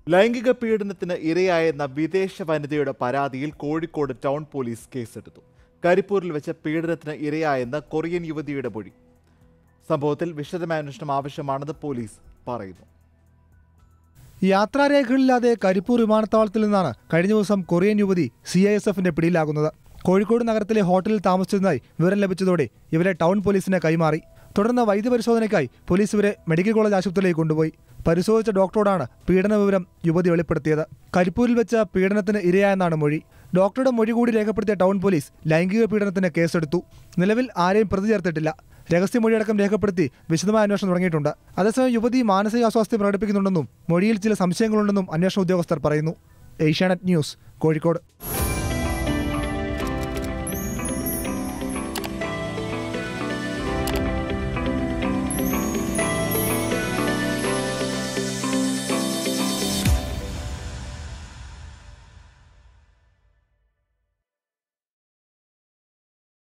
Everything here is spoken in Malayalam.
ലൈംഗിക പീഡനത്തിന് ഇരയായെന്ന വിദേശ വനിതയുടെ പരാതിയിൽ കോഴിക്കോട് ടൗൺ പോലീസ് കേസെടുത്തു കരിപ്പൂരിൽ വെച്ച് പീഡനത്തിന് ഇരയായെന്ന് കൊറിയൻ യുവതിയുടെ മൊഴി സംഭവത്തിൽ വിശദമായ അന്വേഷണം ആവശ്യമാണെന്ന് പോലീസ് പറയുന്നു യാത്രാരേഖകളില്ലാതെ കരിപ്പൂർ വിമാനത്താവളത്തിൽ നിന്നാണ് കഴിഞ്ഞ ദിവസം കൊറിയൻ യുവതി സി ഐ എസ് എഫിന്റെ പിടിയിലാകുന്നത് കോഴിക്കോട് നഗരത്തിലെ ഹോട്ടലിൽ താമസിച്ചതായി വിവരം ലഭിച്ചതോടെ ഇവരെ ടൗൺ പോലീസിന് കൈമാറി തുടർന്ന് വൈദ്യപരിശോധനയ്ക്കായി പോലീസ് ഇവരെ മെഡിക്കൽ കോളേജ് ആശുപത്രിയിലേക്ക് കൊണ്ടുപോയി പരിശോധിച്ച ഡോക്ടറോടാണ് പീഡന വിവരം യുവതി വെളിപ്പെടുത്തിയത് കരിപ്പൂരിൽ വെച്ച് പീഡനത്തിന് ഇരയായെന്നാണ് മൊഴി ഡോക്ടറുടെ മൊഴി കൂടി രേഖപ്പെടുത്തിയ ടൗൺ പോലീസ് ലൈംഗിക പീഡനത്തിന് കേസെടുത്തു നിലവിൽ ആരെയും പ്രതി ചേർത്തിട്ടില്ല രഹസ്യമൊഴിയടക്കം രേഖപ്പെടുത്തി വിശദമായ അന്വേഷണം തുടങ്ങിയിട്ടുണ്ട് അതേസമയം യുവതി മാനസിക അസ്വാസ്ഥ്യം പ്രകടിപ്പിക്കുന്നുണ്ടെന്നും മൊഴിയിൽ ചില സംശയങ്ങളുണ്ടെന്നും അന്വേഷണ ഉദ്യോഗസ്ഥർ പറയുന്നു ഏഷ്യാനെറ്റ് ന്യൂസ് കോഴിക്കോട്